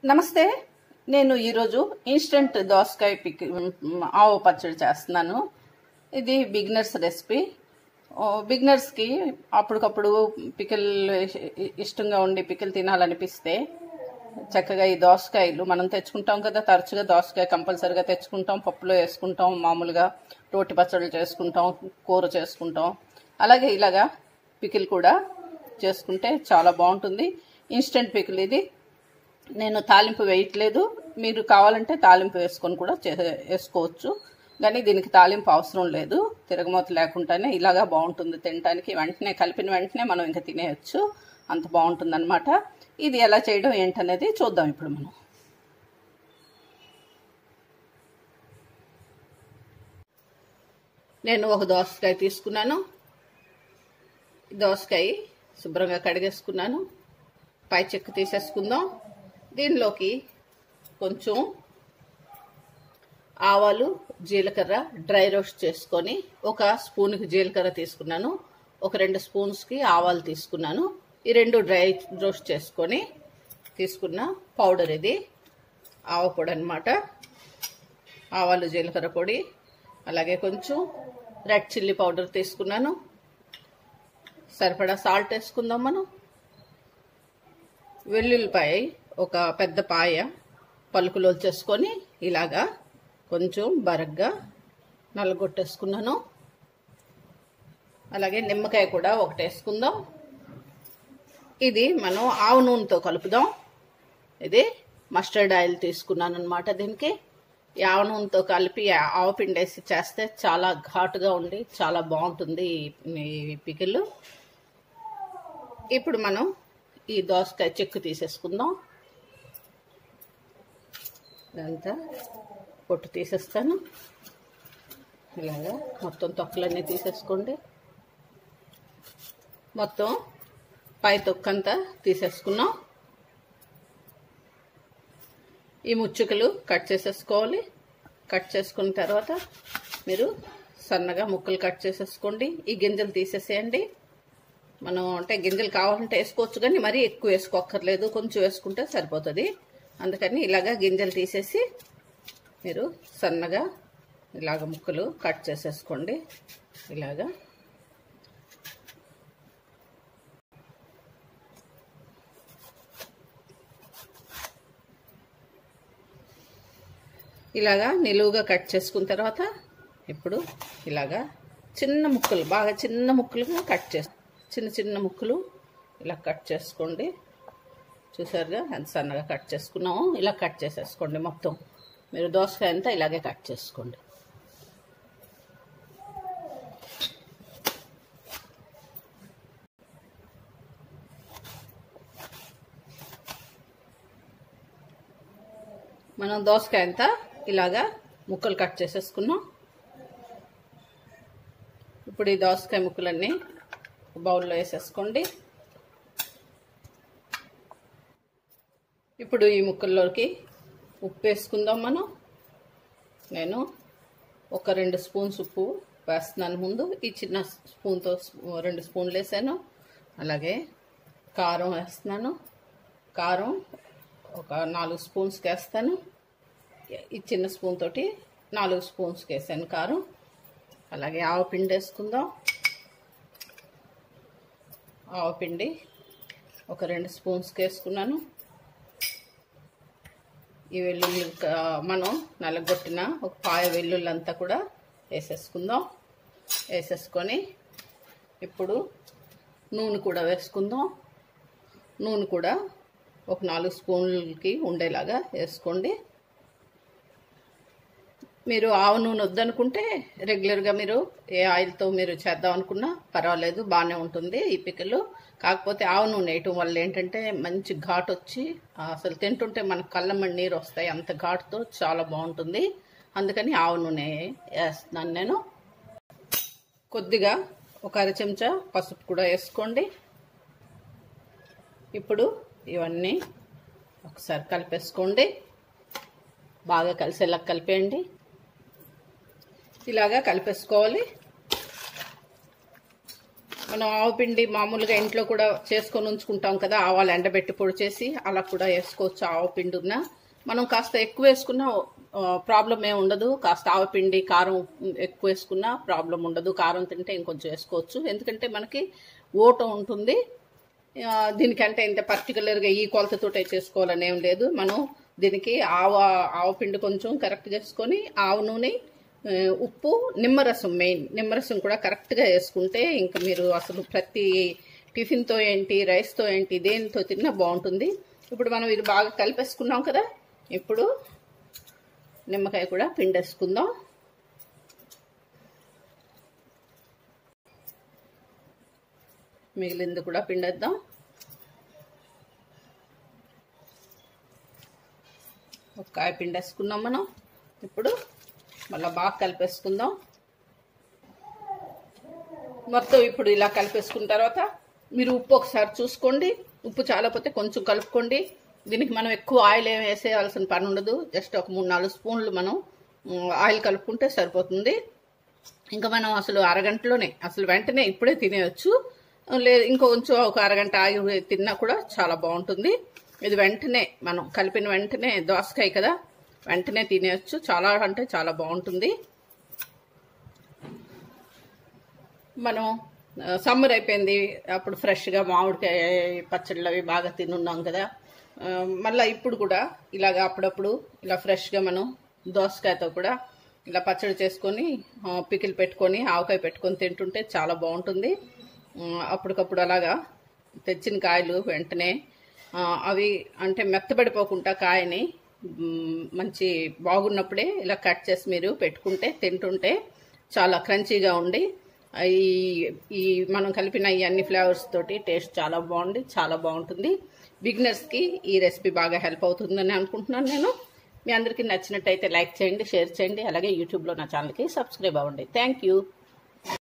నమస్తే నేను ఈరోజు ఇన్స్టెంట్ దోసకాయ పిక్ ఆవు పచ్చడి చేస్తున్నాను ఇది బిగినర్స్ రెసిపీ బిగినర్స్కి అప్పటికప్పుడు పికిల్ ఇష్టంగా ఉండి పికిల్ తినాలనిపిస్తే చక్కగా ఈ దోసకాయలు మనం తెచ్చుకుంటాం కదా తరచుగా దోసకాయ కంపల్సరీగా తెచ్చుకుంటాం పప్పులో వేసుకుంటాం మామూలుగా రోటి పచ్చళ్ళు చేసుకుంటాం కూర చేసుకుంటాం అలాగే ఇలాగా పికిల్ కూడా చేసుకుంటే చాలా బాగుంటుంది ఇన్స్టెంట్ పికిల్ ఇది నేను తాలింపు వేయట్లేదు మీరు కావాలంటే తాలింపు వేసుకొని కూడా చే- వేసుకోవచ్చు కానీ దీనికి తాలింపు అవసరం లేదు తిరగమూత లేకుండానే ఇలాగా బాగుంటుంది తినడానికి వెంటనే కలిపిన వెంటనే మనం ఇంకా తినేయచ్చు అంత బాగుంటుంది ఇది ఎలా చేయడం ఏంటనేది చూద్దాం ఇప్పుడు మనం నేను ఒక దోసకాయ తీసుకున్నాను ఈ దోసకాయ శుభ్రంగా కడిగేసుకున్నాను పై చెక్కు తీసేసుకుందాం దీనిలోకి కొంచెం ఆవాలు జీలకర్ర డ్రై రోస్ట్ చేసుకొని ఒక స్పూన్కి జీలకర్ర తీసుకున్నాను ఒక రెండు స్పూన్స్కి ఆవాలు తీసుకున్నాను ఈ రెండు డ్రై రోస్ట్ చేసుకొని తీసుకున్న పౌడర్ ఇది ఆవ పొడి అనమాట ఆవాలు జీలకర్ర పొడి అలాగే కొంచెం రెడ్ చిల్లీ పౌడర్ తీసుకున్నాను సరిపడా సాల్ట్ వేసుకుందాం మనం వెల్లుల్లిపాయ ఒక పెద్ద పాయ పలుకులో చేసుకొని ఇలాగా కొంచెం బరగ్గా నల్లగొట్టేసుకున్నాను అలాగే నిమ్మకాయ కూడా ఒకటి వేసుకుందాం ఇది మనం ఆవు నూనెతో కలుపుదాం ఇది మస్టర్డ్ ఆయిల్ తీసుకున్నాను అనమాట దీనికి ఈ ఆవు నూనెతో కలిపి ఆవు పిండి వేసి చేస్తే చాలా ఘాటుగా ఉండి చాలా బాగుంటుంది ఈ పికిల్ ఇప్పుడు మనం ఈ దోసకాయ చెక్కు తీసేసుకుందాం ఇదంతా పొట్టు తీసేస్తాను ఇలాగా మొత్తం తొక్కలన్నీ తీసేసుకోండి మొత్తం పై తొక్కంతా తీసేసుకున్నాం ఈ ముచ్చుకలు కట్ చేసేసుకోవాలి కట్ చేసుకున్న తర్వాత మీరు సన్నగా ముక్కలు కట్ చేసేసుకోండి ఈ గింజలు తీసేసేయండి మనం అంటే గింజలు కావాలంటే వేసుకోవచ్చు కానీ మరీ ఎక్కువ వేసుకోక్కర్లేదు కొంచెం వేసుకుంటే సరిపోతుంది అందుకని ఇలాగా గింజలు తీసేసి మీరు సన్నగా ఇలాగ ముక్కలు కట్ చేసేసుకోండి ఇలాగా ఇలాగా నిలువుగా కట్ చేసుకున్న తర్వాత ఇప్పుడు ఇలాగా చిన్న ముక్కలు బాగా చిన్న ముక్కలుగా కట్ చేసి చిన్న చిన్న ముక్కలు ఇలా కట్ చేసుకోండి చూసారుగా ఎంత సన్నగా కట్ చేసుకున్నామో ఇలా కట్ చేసేసుకోండి మొత్తం మీరు దోసకాయ అంతా ఇలాగే కట్ చేసుకోండి మనం దోసకాయ అంతా ఇలాగా ముక్కలు కట్ చేసేసుకున్నాం ఇప్పుడు ఈ దోసకాయ ముక్కలన్నీ బౌల్లో వేసేసుకోండి ఇప్పుడు ఈ ముక్కల్లోకి ఉప్పు వేసుకుందాం మనం నేను ఒక రెండు స్పూన్స్ ఉప్పు వేస్తున్నాను ముందు ఈ చిన్న స్పూన్తో రెండు స్పూన్లు వేసాను అలాగే కారం వేస్తున్నాను కారం ఒక నాలుగు స్పూన్స్కి వేస్తాను ఈ చిన్న స్పూన్ తోటి నాలుగు స్పూన్స్కి వేసాను కారం అలాగే ఆవపిండి వేసుకుందాం ఆవపిండి ఒక రెండు స్పూన్స్కి వేసుకున్నాను ఈ వెల్లుల్లి మనం నలగొట్టిన ఒక పాయ వెల్లుల్లి అంతా కూడా వేసేసుకుందాం వేసేసుకొని ఇప్పుడు నూనె కూడా వేసుకుందాం నూనె కూడా ఒక నాలుగు స్పూన్లకి ఉండేలాగా వేసుకోండి మీరు ఆవు నూనె వద్దనుకుంటే రెగ్యులర్గా మీరు ఏ ఆయిల్తో మీరు చేద్దాం అనుకున్నా పర్వాలేదు బాగానే ఉంటుంది ఈ పిక్కలు కాకపోతే ఆవు నూనె వేయటం వల్ల ఏంటంటే మంచి ఘాటు వచ్చి అసలు తింటుంటే మనకు కళ్ళమ్మడి నీరు వస్తాయి అంత ఘాటుతో చాలా బాగుంటుంది అందుకని ఆవు నూనె వేస్తున్నాను నేను కొద్దిగా ఒక అర చెంచా పసుపు కూడా వేసుకోండి ఇప్పుడు ఇవన్నీ ఒకసారి కలిపేసుకోండి బాగా కలిసేలా కలిపేయండి ఇలాగా కలిపేసుకోవాలి మనం ఆవు పిండి మామూలుగా ఇంట్లో కూడా చేసుకొని ఉంచుకుంటాం కదా ఆవాలు ఎండబెట్టి పొడి చేసి అలా కూడా వేసుకోవచ్చు ఆవు పిండి ఉన్న మనం కాస్త ఎక్కువ వేసుకున్నా ప్రాబ్లం ఏమి ఉండదు కాస్త ఆవు పిండి కారం ఎక్కువ వేసుకున్నా ప్రాబ్లం ఉండదు కారం తింటే ఇంకొంచెం వేసుకోవచ్చు ఎందుకంటే మనకి ఓట ఉంటుంది ఆ, దీనికంటే ఇంత పర్టికులర్గా ఈ కొలతతో చేసుకోవాలని ఏం లేదు మనం దీనికి ఆవ ఆవు పిండి కొంచెం కరెక్ట్ చేసుకొని ఆవు నూనె ఆ, ఉప్పు నిమ్మరసం మెయిన్ నిమ్మరసం కూడా కరెక్ట్గా వేసుకుంటే ఇంకా మీరు అసలు ప్రతి టిఫిన్తో ఏంటి రైస్తో ఏంటి దేనితో తిన్నా బాగుంటుంది ఇప్పుడు మనం ఇది బాగా కలిపేసుకున్నాం కదా ఇప్పుడు నిమ్మకాయ కూడా పిండేసుకుందాం మిగిలింది కూడా పిండేద్దాం ఒక కాయ పిండేసుకున్నాం మనం ఇప్పుడు మళ్ళీ బాగా కలిపేసుకుందాం మొత్తం ఇప్పుడు ఇలా కలిపేసుకున్న తర్వాత మీరు ఉప్పు ఒకసారి చూసుకోండి ఉప్పు చాలకపోతే కొంచెం కలుపుకోండి దీనికి మనం ఎక్కువ ఆయిల్ ఏం వేసేయాల్సిన పని ఉండదు జస్ట్ ఒక మూడు నాలుగు స్పూన్లు మనం ఉమ్, ఆయిల్ కలుపుకుంటే సరిపోతుంది ఇంకా మనం అసలు అరగంటలోనే అసలు వెంటనే ఇప్పుడే తినేయచ్చు లేదు ఇంకొంచెం ఒక అరగంట ఆగి తిన్నా కూడా చాలా బాగుంటుంది ఇది వెంటనే మనం కలిపిన వెంటనే దోసకాయ కదా వెంటనే తినేయచ్చు చాలా అంటే చాలా బాగుంటుంది మనం సమ్మర్ అయిపోయింది అప్పుడు ఫ్రెష్గా మామిడికాయ పచ్చళ్ళు అవి బాగా తినున్నాం కదా ఆ, మళ్ళా ఇప్పుడు కూడా ఇలాగ అప్పుడప్పుడు ఇలా ఫ్రెష్గా మనం దోసకాయతో కూడా ఇలా పచ్చడి చేసుకొని ఆ, పికిల్ పెట్టుకొని ఆవకాయ పెట్టుకొని తింటుంటే చాలా బాగుంటుంది ఉమ్, అప్పటికప్పుడు అలాగా తెచ్చిన కాయలు వెంటనే ఆ, అవి అంటే మెత్తబడిపోకుండా కాయని ఉమ్, మంచి బాగున్నప్పుడే ఇలా కట్ చేసి మీరు పెట్టుకుంటే తింటుంటే చాలా క్రంచీగా ఉండి ఈ ఈ మనం కలిపిన ఈ అన్ని ఫ్లేవర్స్ తోటి టేస్ట్ చాలా బాగుంది చాలా బాగుంటుంది బిగినర్స్కి ఈ రెసిపీ బాగా హెల్ప్ అవుతుందని అనుకుంటున్నాను నేను మీ అందరికీ నచ్చినట్టయితే లైక్ చేయండి షేర్ చేయండి అలాగే యూట్యూబ్లో నా ఛానల్కి సబ్స్క్రైబ్ అవ్వండి థ్యాంక్ యూ